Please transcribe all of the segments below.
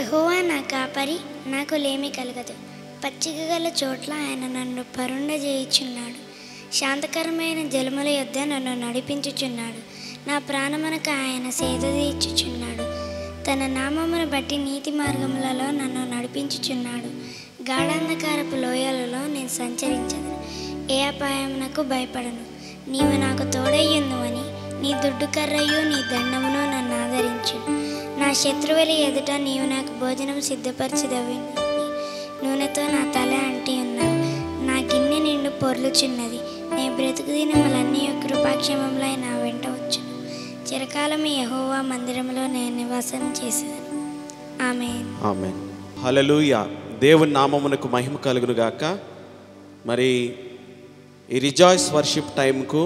యెహోవా నా కాపరి నాకు లేమి కలగదు పచ్చిక గల చోట్ల ఆయన నన్ను పరుండజేయుచున్నాడు శాంతకరమైన జలముల యొద్ద నన్ను నడిపించుచున్నాడు నా ప్రాణమునకు ఆయన సేద తీర్చుచున్నాడు తన నామమును బట్టి నీతి మార్గములలో నన్ను నడిపించుచున్నాడు గాఢాంధకారపు లోయలలో నేను సంచరించదు ఏ అపాయమునకు భయపడను నీవు నాకు తోడయ్యుందువని నీ దుడ్డు కర్రయు నీ దండమును నన్ను ఆదరించు నా శత్రువుల ఎదుట నీవు నాకు భోజనం సిద్ధపరచదవి నూనెతో నా తల అంటి ఉన్నావు నా గిన్నె నిండు పొర్లుచున్నది నీ బ్రతుకు దినములన్నీ కృపాక్షేమంలో నా వెంట వచ్చును చిరకాలం యెహోవా మందిరంలో నేను నివాసం చేసేదాను ఆమె ఆమె హలలుయ దేవుని నామమునకు మహిమ కలుగును గాక మరి ఈ రిజాయిస్ వర్షిప్ టైంకు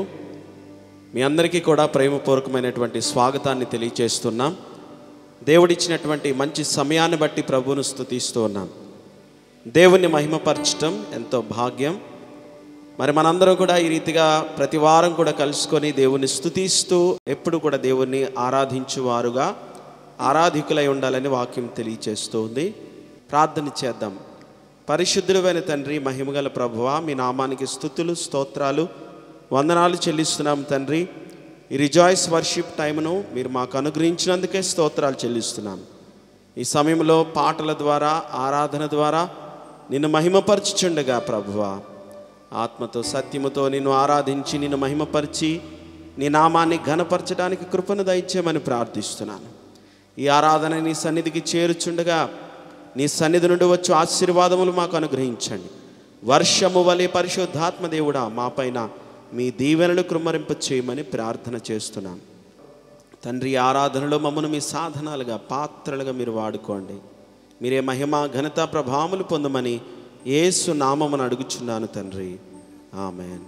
మీ అందరికీ కూడా ప్రేమపూర్వకమైనటువంటి స్వాగతాన్ని తెలియచేస్తున్నాం దేవుడిచ్చినటువంటి మంచి సమయాన్ని బట్టి ప్రభువును స్తుతిస్తూ ఉన్నాం దేవుణ్ణి మహిమపరచటం ఎంతో భాగ్యం మరి మనందరం కూడా ఈ రీతిగా ప్రతి వారం కూడా కలుసుకొని దేవుణ్ణి స్తుతిస్తూ ఎప్పుడు కూడా దేవుణ్ణి ఆరాధించువారుగా ఆరాధికులై ఉండాలని వాక్యం తెలియచేస్తూ ఉంది ప్రార్థన చేద్దాం పరిశుద్ధులైన తండ్రి మహిమగల ప్రభువా మీ నామానికి స్థుతులు స్తోత్రాలు వందనాలు చెల్లిస్తున్నాం తండ్రి ఈ రిజాయిస్ వర్షిప్ టైంను మీరు మాకు అనుగ్రహించినందుకే స్తోత్రాలు చెల్లిస్తున్నాం ఈ సమయంలో పాటల ద్వారా ఆరాధన ద్వారా నిన్ను మహిమపరచుచుండగా ప్రభువా ఆత్మతో సత్యముతో నిన్ను ఆరాధించి నిన్ను మహిమపరిచి నీ నామాన్ని ఘనపరచడానికి కృపను దయచేయమని ప్రార్థిస్తున్నాను ఈ ఆరాధన నీ సన్నిధికి చేరుచుండగా నీ సన్నిధి నుండి వచ్చి ఆశీర్వాదములు మాకు అనుగ్రహించండి వర్షము వలె పరిశుద్ధాత్మ దేవుడా మా పైన మీ దీవెనలు కృమ్మరింప చేయమని ప్రార్థన చేస్తున్నాను తండ్రి ఈ ఆరాధనలో మమ్మను మీ సాధనాలుగా పాత్రలుగా మీరు వాడుకోండి మీరే మహిమ ఘనత ప్రభావములు పొందమని యేసు నామమును అడుగుచున్నాను తండ్రి ఆమెన్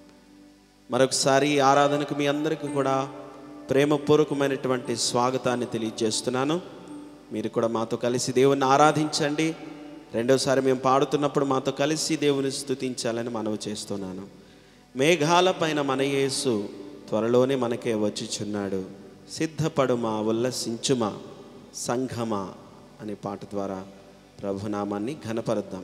మరొకసారి ఈ ఆరాధనకు మీ అందరికీ కూడా ప్రేమపూర్వకమైనటువంటి స్వాగతాన్ని తెలియజేస్తున్నాను మీరు కూడా మాతో కలిసి దేవుని ఆరాధించండి రెండోసారి మేము పాడుతున్నప్పుడు మాతో కలిసి దేవుని స్తుతించాలని మనవి చేస్తున్నాను మేఘాల పైన మన యేసు త్వరలోనే మనకే వచ్చిచున్నాడు సిద్ధపడుమా ఉల్లసించుమా సంఘమా అనే పాట ద్వారా ప్రభునామాన్ని ఘనపరుద్దాం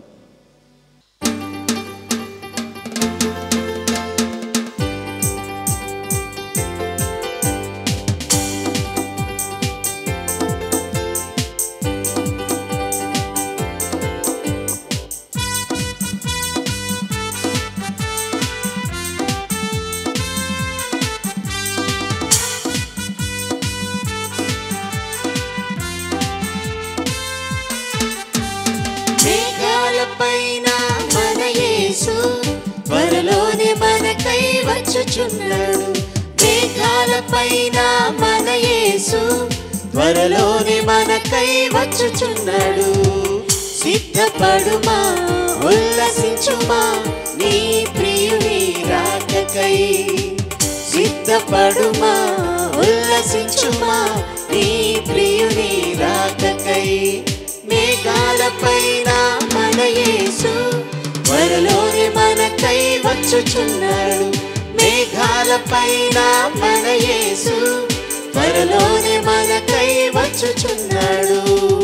మేఘాలపైన మన యేసు త్వరలోనే మనకై వచ్చుచున్నాడు మేఘాలపైన మన యేసు త్వరలోనే మనకై వచ్చుచున్నాడు సిద్ధపడుమా ఉల్లసించుమా నీ ప్రియుని రాకకై సిద్ధపడుమా ఉల్లసించుమా నీ ప్రియుని రాకకై మేఘాలపైన మన యేసు త్వరలోనే మనకై వచ్చుచున్నాడు మేఘాలపైన మన యేసు త్వరలోనే మనకై వచ్చుచున్నాడు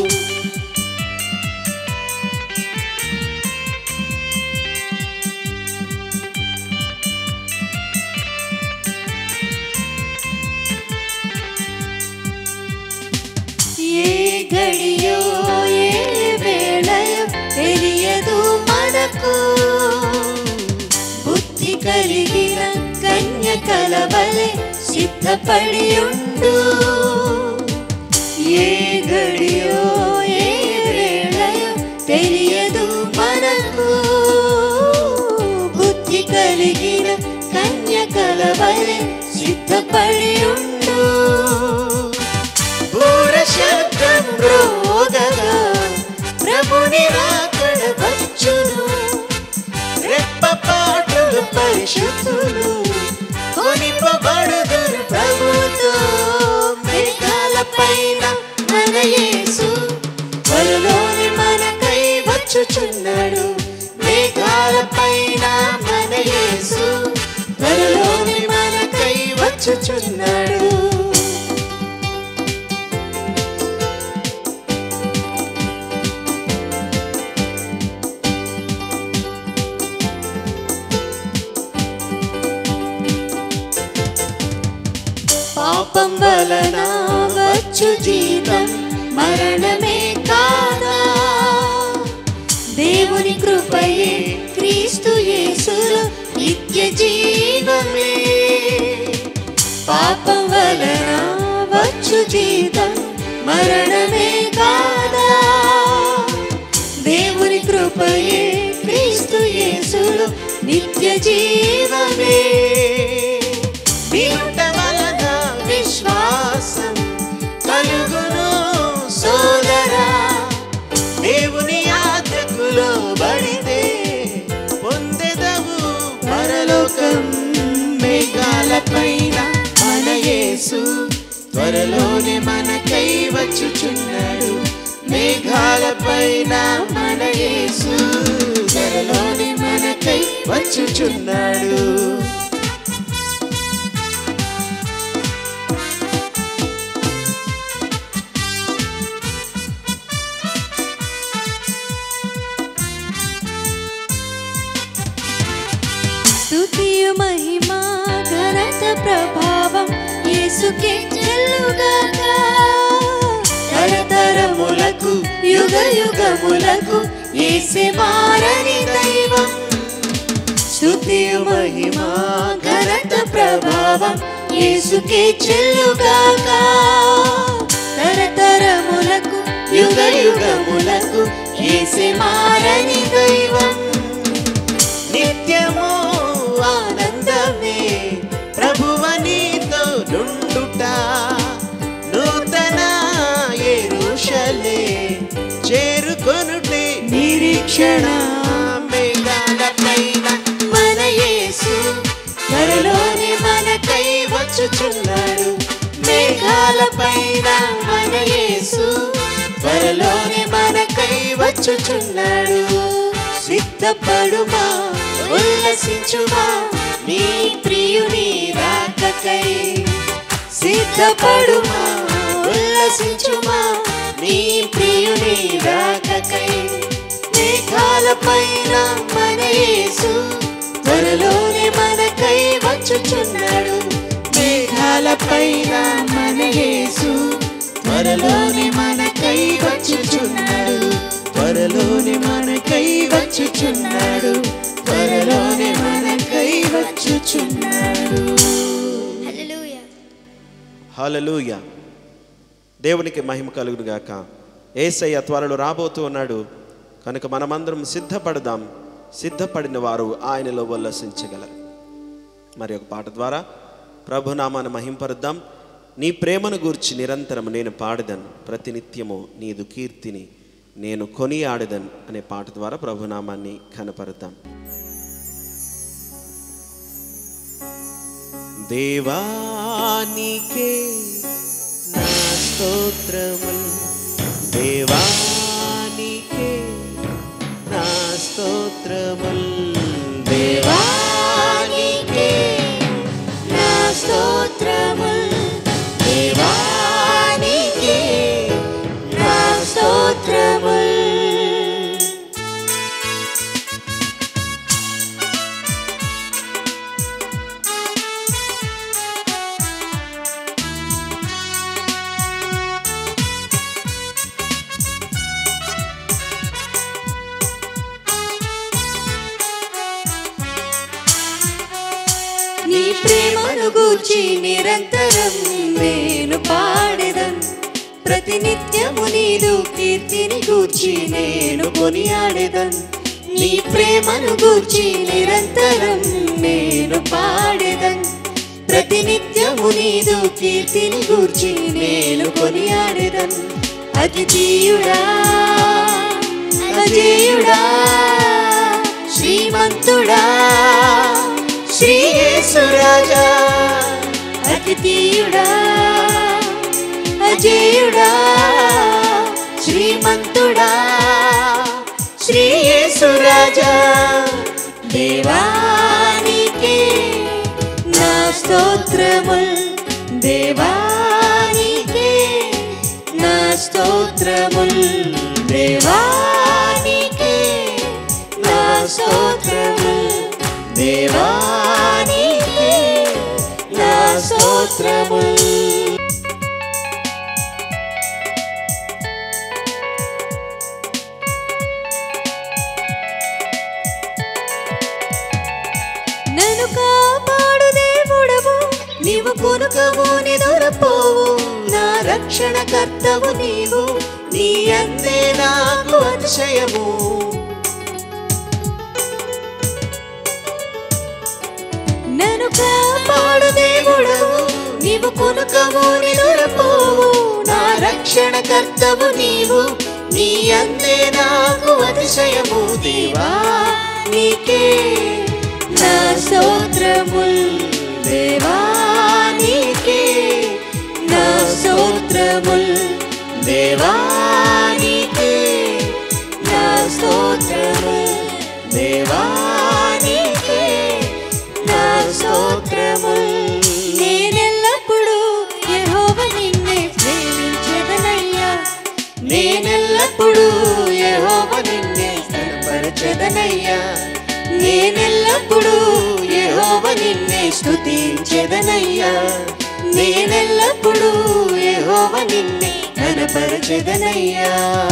ఏ గడియో ఏ వేళయో తెలియదు మనకు బుద్ధి కలిగిన కన్య కలవలే సిద్ధపడి ఉండు ఏ గడియో ఏ వేళయో తెలియదు మనకు బుద్ధి కలిగిన కన్య కలవలే సిద్ధపడి ఉండు బూర శబ్దం రోగగా ప్రభుని రాకడ వచ్చును రెప్పపాటులు పరిశుద్ధులు కొనిపబడుదురు ప్రభుతో మేఘాల పైన మన యేసు త్వరలోని మనకై వచ్చుచున్నాడు మేఘాల పైన మన యేసు త్వరలోని మనకై వచ్చుచున్నాడు వచ్చు జీతం మరణమే కాదా దేవుని కృపయే క్రీస్తు యేసులో నిత్య జీవమే పాపం వలన వచ్చు జీతం మరణమే కాదా దేవుని కృపయే క్రీస్తు యేసులో నిత్య జీవమే వినుట వలన విశ్వాసం కలుగును సోదరా దేవుని ఆజ్ఞకు లోబడితే పొందెదవు పరలోకం మేఘాల పైన మన యేసు త్వరలోనే మనకై వచ్చుచున్నాడు మేఘాల పైన మన యేసు త్వరలోనే మనకై వచ్చుచున్నాడు స్తుతియు మహిమా ఘనత ప్రభావం యేసుకే చెల్లుగాక తరతరములకు యుగ యుగములకు యేసే మారని దైవం స్తుతియు మహిమా ఘనత ప్రభావం యేసుకే చెల్లుగాక తరతరములకు యుగ యుగములకు యేసే మారని దైవం నిత్యము ఆనందమే ప్రభువ నీతో నుండుట నూతన ఎరుషలే చేరుకొనుటే నిరీక్షణ మేఘాల పైన మన యేసు త్వరలోనే మనకై వచ్చుచున్నాడు మేఘాల పైన మన యేసు త్వరలోనే మనకై వచ్చుచున్నాడు సిద్ధపడుమా ఉల్లసించుమా నీ ప్రియుని రాకకై సిద్ధపడుమా ఉల్లసించుమా నీ ప్రియుని రాకకై మేఘాల పైన మన యేసు త్వరలోనే మనకై వచ్చుచున్నాడు మేఘాల పైన మన యేసు త్వరలోనే మనకై వచ్చుచున్నాడు త్వరలోనే మనకై వచ్చుచున్నాడు త్వరలోనే మనకై వచ్చుచున్నాడు హల్లెలూయా హల్లెలూయ దేవునికి మహిమ కలుగును గాక ఏసయ్య త్వరలో రాబోతూ ఉన్నాడు కనుక మనమందరం సిద్ధపడదాం సిద్ధపడిన వారు ఆయనలో ఉల్లసించగలరు మరి ఒక పాట ద్వారా ప్రభునామాన్ని మహింపరుద్దాం నీ ప్రేమను గూర్చి నిరంతరం నేను పాడదను ప్రతినిత్యము నీదు కీర్తిని నేను కొనియాడదన్ అనే పాట ద్వారా ప్రభునామాన్ని కనపరుద్దాం దేవానికే నా స్తోత్రముల్ దేవానికే నా స్తోత్రముల్ దేవానికే నా స్తోత్రముల్ దేవానికే నా స్తోత్రముల్ నీ ప్రేమను గూర్చి నిరంతరం నేను పాడెదన్ ప్రతినిత్యము నీదు కీర్తిని గూర్చి నేను కొనియాడెదన్ నీ ప్రేమను గూర్చి నిరంతరం నేను పాడెదన్ ప్రతినిత్యము నీదు కీర్తిని గూర్చి నేను కొనియాడెదన్ అతిథీయుడా అజేయుడా శ్రీమంతుడా శ్రీ యేసురాజా అతిథీయుడా అజేయుడా శ్రీమంతుడా శ్రీ యేసురాజా దేవానికే నా స్తోత్రముల్ దేవానికే నా స్తోత్రముల్ దేవానికే నా స్తోత్రముల్ దేవానికే నా స్తోత్రముల్ కొనుకవు నిదురపోవు నా రక్షణ కర్తవు నీవు నీ అందే నాకు అతిశయము నన్ను పాడు దేవుడవు నీవు కొనుకవు నిదురపోవు నా రక్షణ కర్తవు నీవు నీ అందే నాకు అతిశయము దేవా నీకే నా స్తోత్రముల్ దేవా నీకే నా స్తోత్రముల్ దేవా నీకే నా స్తోత్రముల్ దేవా నీకే నా స్తోత్రముల్ నేనెల్లప్పుడూ యెహోవా నిన్నే ప్రేమించెదనయ్యా నేనెల్లప్పుడూ యెహోవ నిన్నే స్థిరపరచెదనయ్యా నేనెల్లప్పుడూ యెహోవ నిన్నే స్తుతించెదనయ్యా నేనెల్లప్పుడూ యెహోవ నిన్నే ఘనపరచెదనయ్యా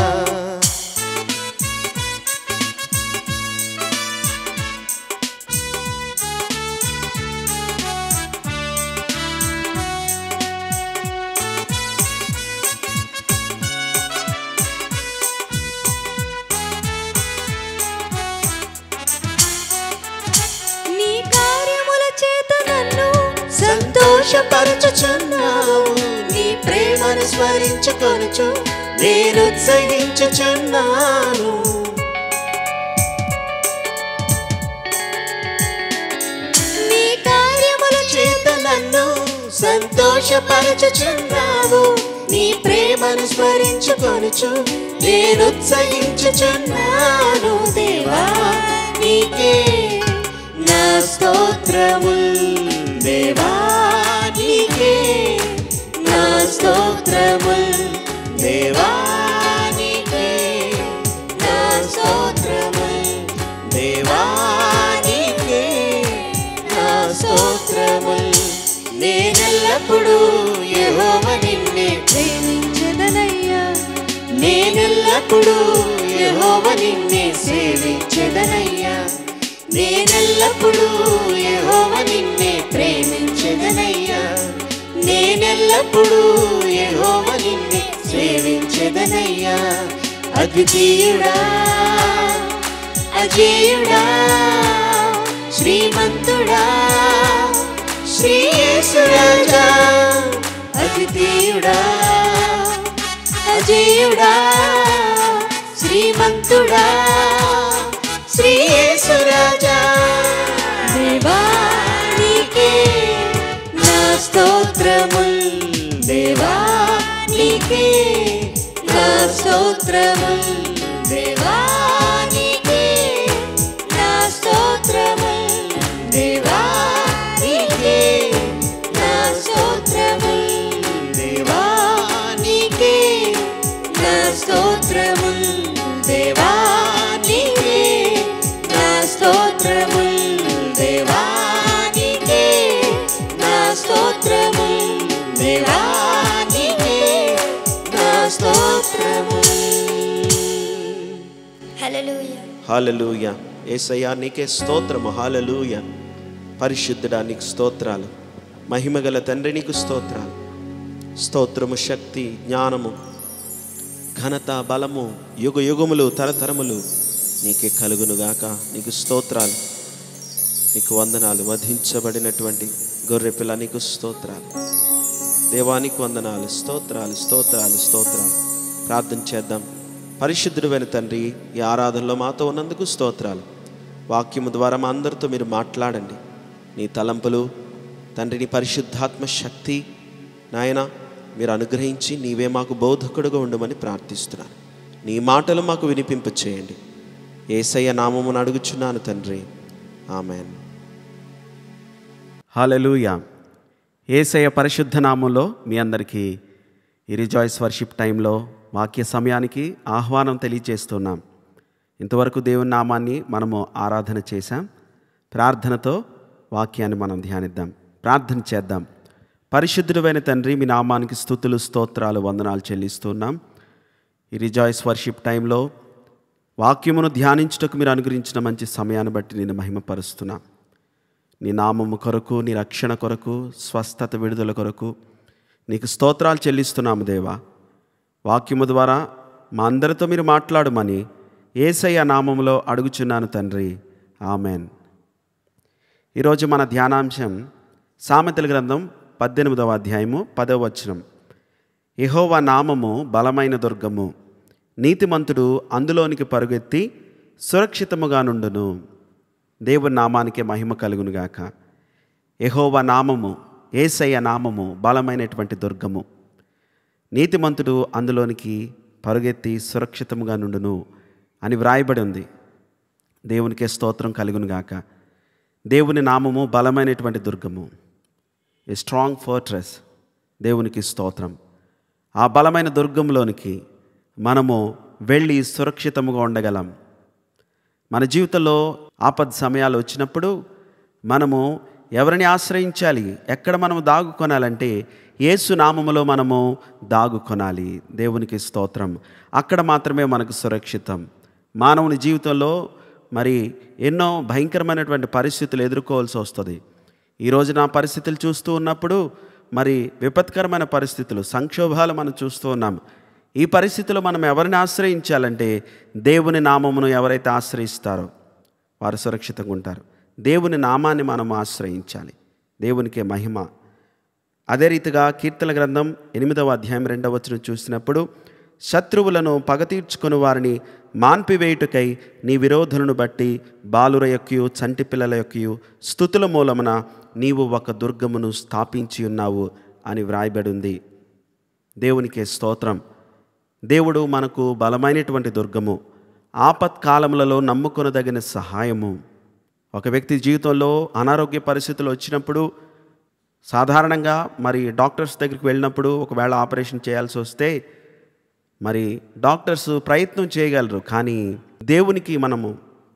నీ కార్యముల చేత నన్ను సంతోషపరచుచున్నావు నీ ప్రేమను స్మరించుకొనుచు నేను ఉత్సహించుచున్నాను నీ కార్యముల చేత నన్ను సంతోషపరచుచున్నావు నీ ప్రేమను స్మరించుకొనుచు నేను ఉత్సహించుచున్నాను దేవా నీకే నా స్తోత్రముల్ దేవా నీకే నా స్తోత్రముల్ దేవా నీకే నా స్తోత్రముల్ దేవా నీకే నా స్తోత్రముల్ నేనెల్లప్పుడూ యెహోవ నిన్నే ప్రేమించెదనయ్యా నేనెల్లప్పుడూ యెహోవ నిన్నే సేవించెదనయ్యా నేనెల్లప్పుడూ యెహోవ నిన్నే ప్రేమించెదనయ్యా నేనెల్లప్పుడూ యెహోవ నిన్నే సేవించెదనయ్యా అద్వితీయుడా అజేయుడా శ్రీమంతుడా శ్రీయేసురాజా అద్వితీయుడా అజేయుడా శ్రీమంతుడా శ్రీయేసురాజా దేవా నీకే నా స్తోత్రముల్ దేవా నీకే నా స్తోత్రముల్ దేవా నీకే నా స్తోత్రముల్ దేవా నీకే నా స్తోత్రముల్ దేవా నీకే నా స్తోత్రముల్ దేవా నీకే నా స్తోత్రముల్ దేవా నీకే నా స్తోత్రముల్ దేవా నీకే నా స్తోత్రముల్ హల్లెలూయా హాలలుయ ఏసయ్యా నీకే స్తోత్రము హాలలుయ పరిశుద్ధుడా నీకు స్తోత్రాలు మహిమగల తండ్రి నీకు స్తోత్రాలు స్తోత్రము శక్తి జ్ఞానము ఘనత బలము యుగ యుగములు తరతరములు నీకే కలుగునుగాక నీకు స్తోత్రాలు నీకు వందనాలు వధించబడినటువంటి గొర్రెపిల్ల నీకు స్తోత్రాలు దేవానికి వందనాలు స్తోత్రాలు స్తోత్రాలు స్తోత్రాలు ప్రార్థన చేద్దాం పరిశుద్ధుడైన తండ్రి ఈ ఆరాధనలో మాతో ఉన్నందుకు స్తోత్రాలు వాక్యము ద్వారా మా అందరితో మీరు మాట్లాడండి నీ తలంపులు తండ్రి నీ పరిశుద్ధాత్మ శక్తి నాయన మీరు అనుగ్రహించి నీవే మాకు బోధకుడుగా ఉండమని ప్రార్థిస్తున్నాను నీ మాటలు మాకు వినిపింప చేయండి ఏసయ్య నామమును అడుగుచున్నాను తండ్రి ఆమెన్ హాలెలూయా ఏసయ్య పరిశుద్ధ నామంలో మీ అందరికీ ఈ రిజాయిస్ వర్షిప్ టైంలో వాక్య సమయానికి ఆహ్వానం తెలియజేస్తున్నాం ఇంతవరకు దేవుని నామాన్ని మనము ఆరాధన చేశాం ప్రార్థనతో వాక్యాన్ని మనం ధ్యానిద్దాం ప్రార్థన చేద్దాం పరిశుద్ధుడైన తండ్రి మీ నామానికి స్థుతులు స్తోత్రాలు వందనాలు చెల్లిస్తున్నాం ఈ రిజాయిస్ వర్షిప్ టైంలో వాక్యమును ధ్యానించుటకు మీరు అనుగ్రహించిన మంచి సమయాన్ని బట్టి నేను మహిమపరుస్తున్నాం నీ నామము కొరకు నీ రక్షణ కొరకు స్వస్థత విడుదల కొరకు నీకు స్తోత్రాలు చెల్లిస్తున్నాము దేవా వాక్యము ద్వారా మా అందరితో మీరు మాట్లాడమని ఏసయ్య నామములో అడుగుచున్నాను తండ్రి ఆమెన్ ఈరోజు మన ధ్యానాంశం సామెతల గ్రంథం పద్దెనిమిదవ అధ్యాయము పదవ వచనం యెహోవా నామము బలమైన దుర్గము నీతిమంతుడు అందులోనికి పరుగెత్తి సురక్షితముగా నుండును దేవుని నామానికి మహిమ కలుగునుగాక యెహోవా నామము ఏసయ్య నామము బలమైనటువంటి దుర్గము నీతిమంతుడు అందులోనికి పరుగెత్తి సురక్షితముగా నుండును అని వ్రాయబడి ఉంది దేవునికే స్తోత్రం కలుగునుగాక దేవుని నామము బలమైనటువంటి దుర్గము ఏ స్ట్రాంగ్ ఫోర్ట్రెస్ దేవునికి స్తోత్రం ఆ బలమైన దుర్గంలోనికి మనము వెళ్ళి సురక్షితముగా ఉండగలం మన జీవితంలో ఆపద్ సమయాలు వచ్చినప్పుడు మనము ఎవరిని ఆశ్రయించాలి ఎక్కడ మనము దాగుకొనాలంటే యేసు నామములో మనము దాగుకొనాలి దేవునికి స్తోత్రం అక్కడ మాత్రమే మనకు సురక్షితం మానవుని జీవితంలో మరి ఎన్నో భయంకరమైనటువంటి పరిస్థితులు ఎదుర్కోవాల్సి వస్తుంది ఈరోజు నా పరిస్థితులు చూస్తూ ఉన్నప్పుడు మరి విపత్కరమైన పరిస్థితులు సంక్షోభాలు మనం చూస్తూ ఉన్నాం ఈ పరిస్థితిలో మనం ఎవరిని ఆశ్రయించాలంటే దేవుని నామమును ఎవరైతే ఆశ్రయిస్తారో వారు సురక్షితంగా ఉంటారు దేవుని నామాన్ని మనం ఆశ్రయించాలి దేవునికే మహిమ అదే రీతిగా కీర్తన గ్రంథం ఎనిమిదవ అధ్యాయం రెండవ వచనం చూసినప్పుడు శత్రువులను పగ తీర్చుకుని వారిని మాన్పివేయుటకై నీ విరోధులను బట్టి బాలుర యొక్కయు చంటి పిల్లల యొక్కయు స్థుతుల మూలమున నీవు ఒక దుర్గమును స్థాపించి ఉన్నావు అని వ్రాయబడి ఉంది దేవునికే స్తోత్రం దేవుడు మనకు బలమైనటువంటి దుర్గము ఆపత్కాలములలో నమ్ముకొనదగిన సహాయము ఒక వ్యక్తి జీవితంలో అనారోగ్య పరిస్థితులు వచ్చినప్పుడు సాధారణంగా మరి డాక్టర్స్ దగ్గరికి వెళ్ళినప్పుడు ఒకవేళ ఆపరేషన్ చేయాల్సి వస్తే మరి డాక్టర్స్ ప్రయత్నం చేయగలరు కానీ దేవునికి మనము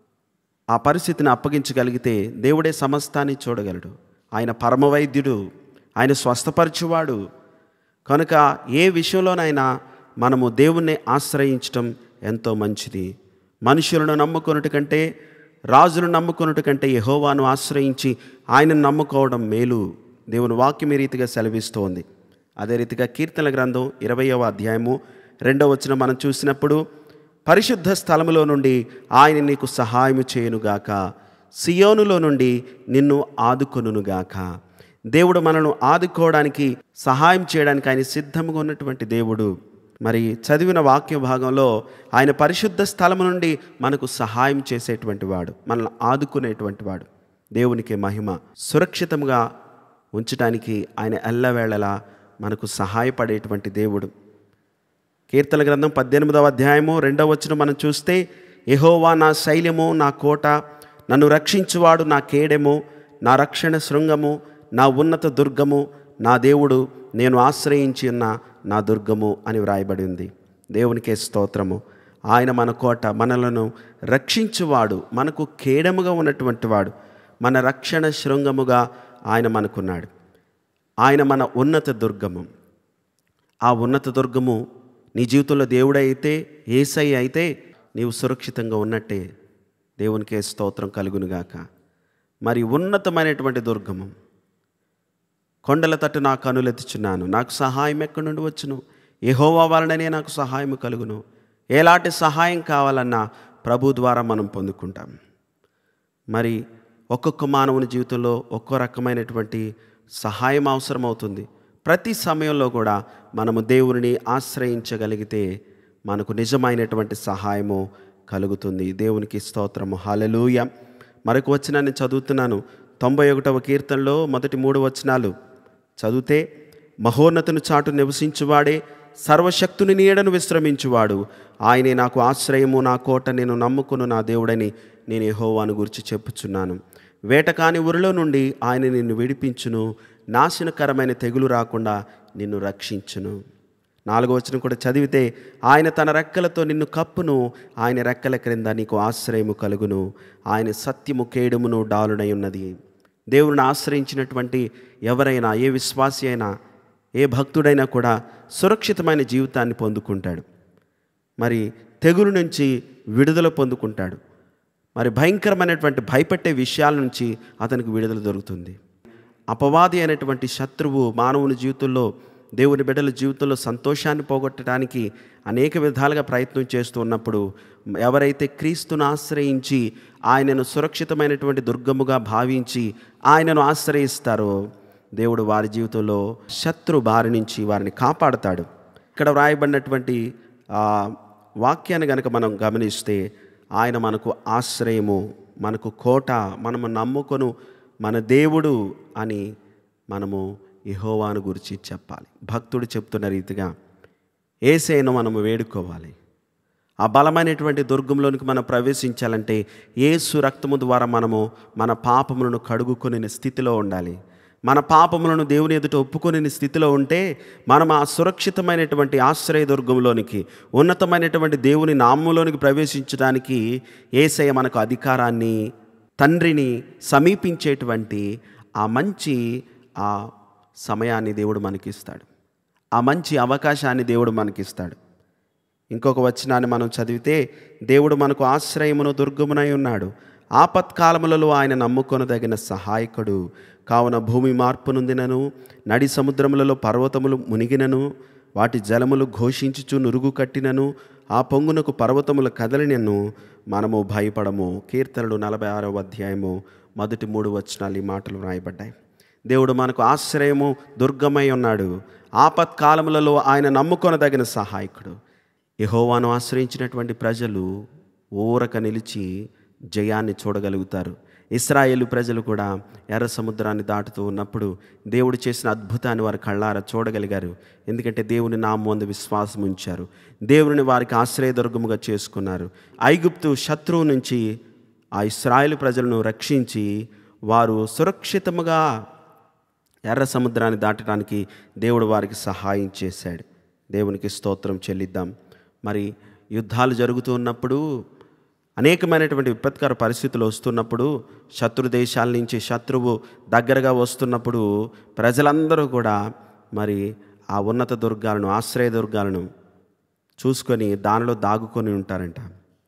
ఆ పరిస్థితిని అప్పగించగలిగితే దేవుడే సమస్తాన్ని చూడగలడు ఆయన పరమవైద్యుడు ఆయన స్వస్థపరచువాడు కనుక ఏ విషయంలోనైనా మనము దేవుణ్ణి ఆశ్రయించటం ఎంతో మంచిది మనుషులను నమ్ముకొనుట కంటే రాజును నమ్ముకొనుట కంటే యహోవాను ఆశ్రయించి ఆయనను నమ్ముకోవడం మేలు దేవుని వాక్యం ఈ రీతిగా సెలవిస్తోంది అదే రీతిగా కీర్తన గ్రంథం ఇరవయవ అధ్యాయము రెండవ వచనం మనం చూసినప్పుడు పరిశుద్ధ స్థలములో నుండి ఆయన నీకు సహాయము చేయునుగాక సియోనులో నుండి నిన్ను ఆదుకొనుగాక దేవుడు మనను ఆదుకోవడానికి సహాయం చేయడానికి ఆయన సిద్ధంగా ఉన్నటువంటి దేవుడు మరి చదివిన వాక్య భాగంలో ఆయన పరిశుద్ధ స్థలము నుండి మనకు సహాయం చేసేటువంటి వాడు మనల్ని ఆదుకునేటువంటి వాడు దేవునికి మహిమ సురక్షితంగా ఉంచడానికి ఆయన ఎల్లవేళలా మనకు సహాయపడేటువంటి దేవుడు కీర్తన గ్రంథం పద్దెనిమిదవ అధ్యాయము రెండవ వచ్చిన మనం చూస్తే యెహోవా నా శైల్యము నా కోట నన్ను రక్షించువాడు నా కేడెము నా రక్షణ శృంగము నా ఉన్నత దుర్గము నా దేవుడు నేను ఆశ్రయించి ఉన్న నా దుర్గము అని వ్రాయబడి ఉంది దేవునికే స్తోత్రము ఆయన మన కోట మనలను రక్షించువాడు మనకు కేడముగా ఉన్నటువంటి వాడు మన రక్షణ శృంగముగా ఆయన మనకున్నాడు ఆయన మన ఉన్నత దుర్గము ఆ ఉన్నత దుర్గము నీ జీవితంలో దేవుడే అయితే ఏసై అయితే నీవు సురక్షితంగా ఉన్నట్టే దేవునికే స్తోత్రం కలుగునుగాక మరి ఉన్నతమైనటువంటి దుర్గము కొండల తట్టు నా కనులెత్తుచున్నాను నాకు సహాయం ఎక్కడి నుండి వచ్చును యెహోవా వలననే నాకు సహాయం కలుగును ఎలాంటి సహాయం కావాలన్నా ప్రభు ద్వారా మనం పొందుకుంటాం మరి ఒక్కొక్క మానవుని జీవితంలో ఒక్కో రకమైనటువంటి సహాయం అవసరం అవుతుంది ప్రతి సమయంలో కూడా మనము దేవుని ఆశ్రయించగలిగితే మనకు నిజమైనటువంటి సహాయము కలుగుతుంది దేవునికి స్తోత్రము హాలెలూయ మరొక వచనాన్ని చదువుతున్నాను తొంభై ఒకటవ కీర్తనలో మొదటి మూడు వచనాలు చదివితే మహోన్నతుని చాటు నివసించువాడే సర్వశక్తుని నీడను విశ్రమించువాడు ఆయనే నాకు ఆశ్రయము నా కోట నేను నమ్ముకును నా దేవుడని నేను యెహోవాను గురించి చెప్పుచున్నాను వేటకాని ఊరిలో నుండి ఆయన నిన్ను విడిపించును నాశనకరమైన తెగులు రాకుండా నిన్ను రక్షించును నాలుగో వచనం కూడా చదివితే ఆయన తన రెక్కలతో నిన్ను కప్పును ఆయన రెక్కల క్రింద నీకు ఆశ్రయము కలుగును ఆయన సత్యము కేడుమును డాలునై ఉన్నది దేవుని ఆశ్రయించినటువంటి ఎవరైనా ఏ విశ్వాసి అయినా ఏ భక్తుడైనా కూడా సురక్షితమైన జీవితాన్ని పొందుకుంటాడు మరి తెగులు నుంచి విడుదల పొందుకుంటాడు మరి భయంకరమైనటువంటి భయపెట్టే విషయాల నుంచి అతనికి విడుదల దొరుకుతుంది అపవాది అయినటువంటి శత్రువు మానవుని జీవితంలో దేవుని బిడ్డల జీవితంలో సంతోషాన్ని పోగొట్టడానికి అనేక విధాలుగా ప్రయత్నం చేస్తూ ఉన్నప్పుడు ఎవరైతే క్రీస్తును ఆశ్రయించి ఆయనను సురక్షితమైనటువంటి దుర్గముగా భావించి ఆయనను ఆశ్రయిస్తారో దేవుడు వారి జీవితంలో శత్రు బారి నుంచి వారిని కాపాడతాడు ఇక్కడ వ్రాయబడినటువంటి ఆ వాక్యాన్ని కనుక మనం గమనిస్తే ఆయన మనకు ఆశ్రయము మనకు కోట మనము నమ్ముకొను మన దేవుడు అని మనము యెహోవాను గురించి చెప్పాలి భక్తుడు చెప్తున్న రీతిగా ఏసైను మనము వేడుకోవాలి ఆ బలమైనటువంటి దుర్గంలోనికి మనం ప్రవేశించాలంటే ఏసు రక్తము ద్వారా మనము మన పాపములను కడుగుకొని స్థితిలో ఉండాలి మన పాపములను దేవుని ఎదుట ఒప్పుకొని స్థితిలో ఉంటే మనం ఆ సురక్షితమైనటువంటి ఆశ్రయ దుర్గంలోనికి ఉన్నతమైనటువంటి దేవుని నామంలోనికి ప్రవేశించడానికి ఏసయ్య మనకు అధికారాన్ని తండ్రిని సమీపించేటువంటి ఆ మంచి ఆ సమయాన్ని దేవుడు మనకిస్తాడు ఆ మంచి అవకాశాన్ని దేవుడు మనకిస్తాడు ఇంకొక వచనాన్ని మనం చదివితే దేవుడు మనకు ఆశ్రయమును దుర్గమునై ఉన్నాడు ఆపత్కాలములలో ఆయన నమ్ముకొనదగిన సహాయకుడు కావున భూమి మార్పు నొందినను నడి సముద్రములలో పర్వతములు మునిగినను వాటి జలములు ఘోషించుచు నురుగు కట్టినను ఆ పొంగునకు పర్వతములు కదలినను మనము భయపడము కీర్తనలు నలభై ఆరవ అధ్యాయము మొదటి మూడు వచనాలు ఈ మాటలు వ్రాయబడ్డాయి దేవుడు మనకు ఆశ్రయము దుర్గమై ఉన్నాడు ఆపత్కాలములలో ఆయన నమ్ముకొనదగిన సహాయకుడు యెహోవాను ఆశ్రయించినటువంటి ప్రజలు ఊరక నిలిచి జయాన్ని చూడగలుగుతారు ఇస్రాయేలు ప్రజలు కూడా ఎర్ర సముద్రాన్ని దాటుతూ ఉన్నప్పుడు దేవుడు చేసిన అద్భుతాన్ని వారి కళ్ళారా చూడగలిగారు ఎందుకంటే దేవుని నామందు విశ్వాసం ఉంచారు దేవుని వారికి ఆశ్రయదుర్గముగా చేసుకున్నారు ఐగుప్తు శత్రువు నుంచి ఆ ఇస్రాయేలు ప్రజలను రక్షించి వారు సురక్షితముగా ఎర్ర సముద్రాన్ని దాటడానికి దేవుడు వారికి సహాయం చేశాడు దేవునికి స్తోత్రం చెల్లిద్దాం మరి యుద్ధాలు జరుగుతూ ఉన్నప్పుడు అనేకమైనటువంటి విపత్కర పరిస్థితులు వస్తున్నప్పుడు శత్రు దేశాల నుంచి శత్రువు దగ్గరగా వస్తున్నప్పుడు ప్రజలందరూ కూడా మరి ఆ ఉన్నత దుర్గాలను ఆశ్రయ దుర్గాలను చూసుకొని దానిలో దాగుకొని ఉంటారంట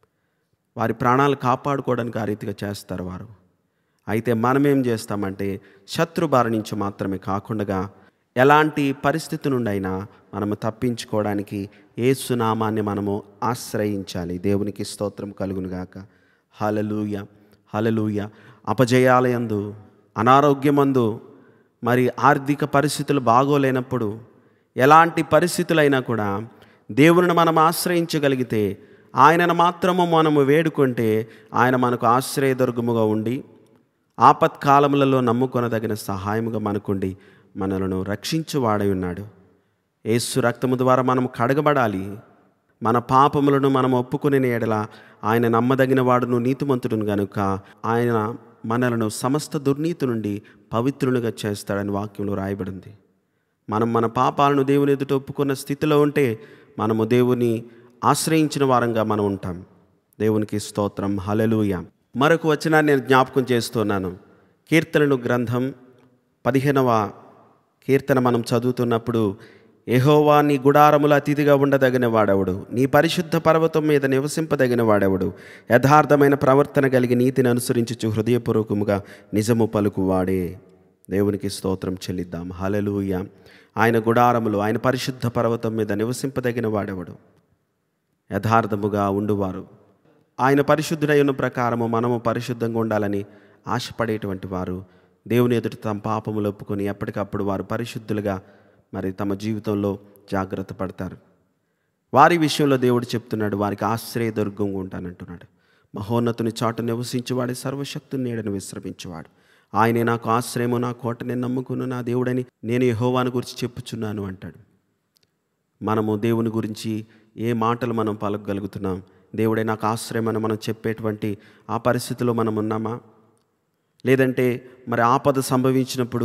వారి ప్రాణాలు కాపాడుకోవడానికి ఆ రీతిగా చేస్తారు వారు అయితే మనం ఏం చేస్తామంటే శత్రు బారి నుంచి మాత్రమే కాకుండా ఎలాంటి పరిస్థితి నుండి అయినా మనము తప్పించుకోవడానికి ఏసునామాన్ని మనము ఆశ్రయించాలి దేవునికి స్తోత్రం కలుగునుగాక హలలుయ హలలుయ అపజయాలయందు అనారోగ్యమందు మరి ఆర్థిక పరిస్థితులు బాగోలేనప్పుడు ఎలాంటి పరిస్థితులైనా కూడా దేవుని మనం ఆశ్రయించగలిగితే ఆయనను మాత్రము మనము వేడుకుంటే ఆయన మనకు ఆశ్రయదుర్గముగా ఉండి ఆపత్కాలములలో నమ్ముకొనదగిన సహాయముగా మనకుండి మనలను రక్షించువాడై ఉన్నాడు యేసు రక్తము ద్వారా మనం కడగబడాలి మన పాపములను మనం ఒప్పుకునే ఎడల ఆయన నమ్మదగిన వాడును నీతిమంతుడును గనుక ఆయన మనలను సమస్త దుర్నీతి నుండి పవిత్రునిగా చేస్తాడని వాక్యంలో రాయబడింది మనం మన పాపాలను దేవుని ఎదుట ఒప్పుకున్న స్థితిలో ఉంటే మనము దేవుని ఆశ్రయించిన వారంగా మనం ఉంటాం దేవునికి స్తోత్రం హలలుయ మరొక వచనాన్ని నేను జ్ఞాపకం చేస్తున్నాను కీర్తనలు గ్రంథం పదిహేనవ కీర్తన మనం చదువుతున్నప్పుడు ఎహోవా నీ గుడారముల అతిథిగా ఉండదగిన వాడెవడు నీ పరిశుద్ధ పర్వతం మీద నివసింపదగిన వాడెవడు యథార్థమైన ప్రవర్తన కలిగి నీతిని అనుసరించుచు హృదయపూర్వకముగా నిజము పలుకువాడే దేవునికి స్తోత్రం చెల్లిద్దాం హలలుయ ఆయన గుడారములు ఆయన పరిశుద్ధ పర్వతం మీద నివసింపదగిన వాడెవడు యథార్థముగా ఉండువారు ఆయన పరిశుద్ధుడైన ప్రకారము మనము పరిశుద్ధంగా ఉండాలని ఆశపడేటువంటి వారు దేవుని ఎదుట తమ పాపములు ఒప్పుకొని ఎప్పటికప్పుడు వారు పరిశుద్ధులుగా మరి తమ జీవితంలో జాగ్రత్త పడతారు వారి విషయంలో దేవుడు చెప్తున్నాడు వారికి ఆశ్రయదుర్గంగా ఉంటానంటున్నాడు మహోన్నతుని చాటు నివసించేవాడి సర్వశక్తుని నీడను విశ్రమించేవాడు ఆయనే నాకు ఆశ్రయము నా కోట నేను నమ్ముకున్న నా దేవుడని నేను యెహోవాను గురించి చెప్పుచున్నాను అంటాడు మనము దేవుని గురించి ఏ మాటలు మనం పలకగలుగుతున్నాం దేవుడే నాకు ఆశ్రయం అని మనం చెప్పేటువంటి ఆ పరిస్థితిలో మనం ఉన్నామా లేదంటే మరి ఆపద సంభవించినప్పుడు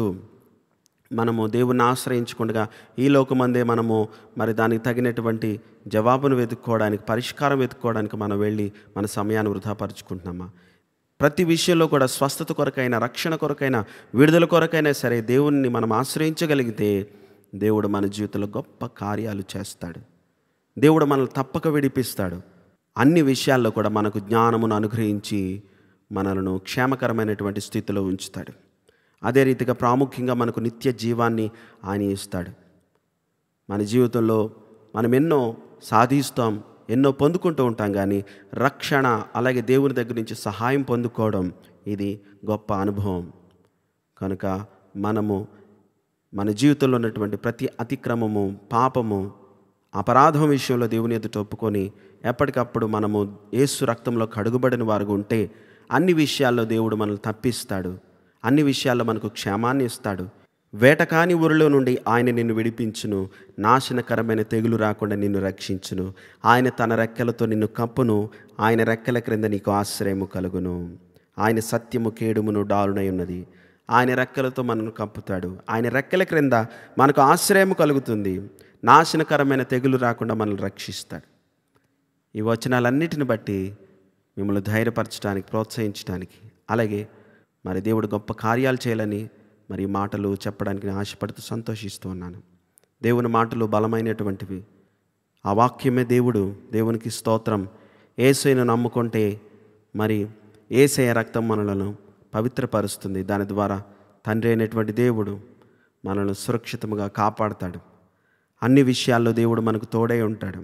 మనము దేవుణ్ణి ఆశ్రయించకుండా ఈ లోకమందే మనము మరి దానికి తగినటువంటి జవాబును వెతుక్కోవడానికి పరిష్కారం వెతుక్కోవడానికి మనం వెళ్ళి మన సమయాన్ని వృధాపరుచుకుంటున్నామా ప్రతి విషయంలో కూడా స్వస్థత కొరకైనా రక్షణ కొరకైనా విడుదల కొరకైనా సరే దేవుణ్ణి మనం ఆశ్రయించగలిగితే దేవుడు మన జీవితంలో గొప్ప కార్యాలు చేస్తాడు దేవుడు మనల్ని తప్పక విడిపిస్తాడు అన్ని విషయాల్లో కూడా మనకు జ్ఞానమును అనుగ్రహించి మనలను క్షేమకరమైనటువంటి స్థితిలో ఉంచుతాడు అదే రీతిగా ప్రాముఖ్యంగా మనకు నిత్య జీవాన్ని ఆయన ఇస్తాడు మన జీవితంలో మనం ఎన్నో సాధిస్తాం ఎన్నో పొందుకుంటూ ఉంటాం కానీ రక్షణ అలాగే దేవుని దగ్గర నుంచి సహాయం పొందుకోవడం ఇది గొప్ప అనుభవం కనుక మనము మన జీవితంలో ఉన్నటువంటి ప్రతి అతిక్రమము పాపము అపరాధం విషయంలో దేవుని ఎదుట ఒప్పుకొని ఎప్పటికప్పుడు మనము యేసు రక్తంలో కడుగుబడిన వారుగా ఉంటే అన్ని విషయాల్లో దేవుడు మనల్ని తప్పిస్తాడు అన్ని విషయాల్లో మనకు క్షేమాన్ని ఇస్తాడు వేటకాని ఊరిలో నుండి ఆయన నిన్ను విడిపించును నాశనకరమైన తెగులు రాకుండా నిన్ను రక్షించును ఆయన తన రెక్కలతో నిన్ను కప్పును ఆయన రెక్కల క్రింద నీకు ఆశ్రయము కలుగును ఆయన సత్యము కేడుమును డాలునై ఉన్నది ఆయన రెక్కలతో మనను కప్పుతాడు ఆయన రెక్కల క్రింద మనకు ఆశ్రయము కలుగుతుంది నాశనకరమైన తెగులు రాకుండా మనల్ని రక్షిస్తాడు ఈ వచనాలన్నిటిని బట్టి మిమ్మల్ని ధైర్యపరచడానికి ప్రోత్సహించడానికి అలాగే మరి దేవుడు గొప్ప కార్యాలు చేయాలని మరి ఈ మాటలు చెప్పడానికి నేను ఆశపడుతూ సంతోషిస్తూ ఉన్నాను దేవుని మాటలు బలమైనటువంటివి ఆ వాక్యమే దేవుడు దేవునికి స్తోత్రం ఏసైను నమ్ముకుంటే మరి ఏసయ రక్తం మనలను పవిత్రపరుస్తుంది దాని ద్వారా తండ్రి అయినటువంటి దేవుడు మనల్ని సురక్షితంగా కాపాడతాడు అన్ని విషయాల్లో దేవుడు మనకు తోడై ఉంటాడు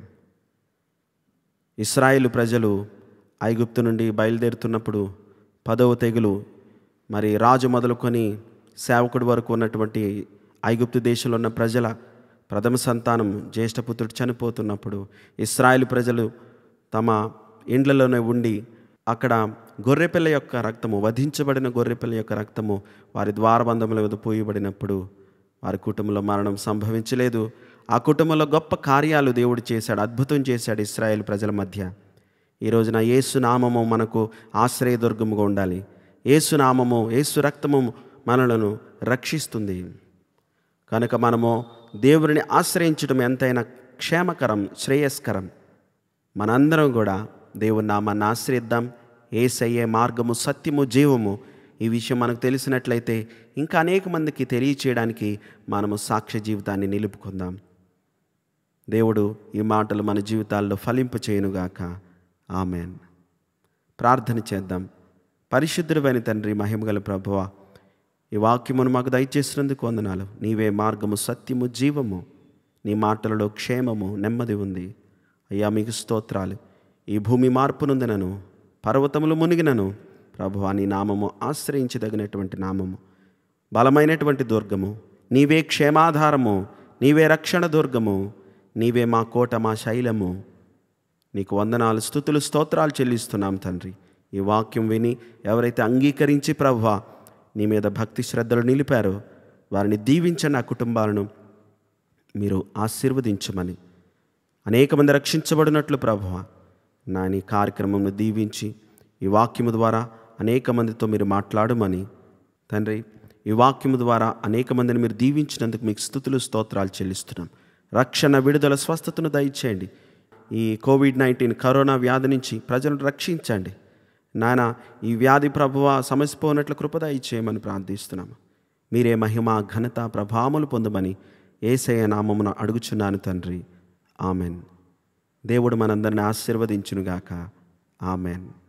ఇస్రాయేలు ప్రజలు ఐగుప్తు నుండి బయలుదేరుతున్నప్పుడు పదవ తెగులు మరి రాజు మొదలుకొని సేవకుడి వరకు ఉన్నటువంటి ఐగుప్తు దేశంలో ఉన్న ప్రజల ప్రథమ సంతానం జ్యేష్ఠపుత్రుడు చనిపోతున్నప్పుడు ఇస్రాయేల్ ప్రజలు తమ ఇండ్లలోనే ఉండి అక్కడ గొర్రెపిల్ల యొక్క రక్తము వధించబడిన గొర్రెపిల్ల యొక్క రక్తము వారి ద్వారబంధముల మీద పోయబడినప్పుడు వారి కుటుంబంలో మరణం సంభవించలేదు ఆ కుటుంబంలో గొప్ప కార్యాలు దేవుడు చేశాడు అద్భుతం చేశాడు ఇస్రాయేల్ ప్రజల మధ్య ఈ రోజున యేసు నామము మనకు ఆశ్రయదుర్గముగా ఉండాలి యేసు నామము యేసు రక్తము మనలను రక్షిస్తుంది కనుక మనము దేవుని ఆశ్రయించడం ఎంతైనా క్షేమకరం శ్రేయస్కరం మనందరం కూడా దేవుని నామాన్ని ఆశ్రయిద్దాం ఏసయ్యే మార్గము సత్యము జీవము ఈ విషయం మనకు తెలిసినట్లయితే ఇంకా అనేక మందికి తెలియచేయడానికి మనము సాక్ష్య జీవితాన్ని నిలుపుకుందాం దేవుడు ఈ మాటలు మన జీవితాల్లో ఫలింపు చేయనుగాక ఆమెన్ ప్రార్థన చేద్దాం పరిశుద్ధుడైన తండ్రి మహిమగల ప్రభువ ఈ వాక్యమును మాకు దయచేసినందుకు వందనాలు నీవే మార్గము సత్యము జీవము నీ మాటలలో క్షేమము నెమ్మది ఉంది అయ్యా మీకు స్తోత్రాలు ఈ భూమి మార్పు నొందినను పర్వతములు మునిగినను ప్రభువా నీ నామము ఆశ్రయించదగినటువంటి నామము బలమైనటువంటి దుర్గము నీవే క్షేమాధారము నీవే రక్షణ దుర్గము నీవే మా కోట మా శైలము నీకు వందనాలు స్థుతులు స్తోత్రాలు చెల్లిస్తున్నాం తండ్రి ఈ వాక్యం విని ఎవరైతే అంగీకరించి ప్రభువా నీ మీద భక్తి శ్రద్ధలు నిలిపారో వారిని దీవించండి ఆ కుటుంబాలను మీరు ఆశీర్వదించమని అనేక మంది రక్షించబడినట్లు ప్రభువ నా నీ కార్యక్రమంను దీవించి ఈ వాక్యము ద్వారా అనేక మందితో మీరు మాట్లాడమని తండ్రి ఈ వాక్యము ద్వారా అనేక మందిని మీరు దీవించినందుకు మీకు స్థుతులు స్తోత్రాలు చెల్లిస్తున్నాం రక్షణ విడుదల స్వస్థతను దయచేయండి ఈ కోవిడ్ నైన్టీన్ కరోనా వ్యాధి నుంచి ప్రజలను రక్షించండి నాయన ఈ వ్యాధి ప్రభువ సమసిపోనట్లు కృపద ఇచ్చేయమని ప్రార్థిస్తున్నాము మీరే మహిమ ఘనత ప్రభావములు పొందమని ఏసయ నామమున అడుగుచున్నాను తండ్రి ఆమెన్ దేవుడు మనందరిని ఆశీర్వదించునుగాక ఆమెన్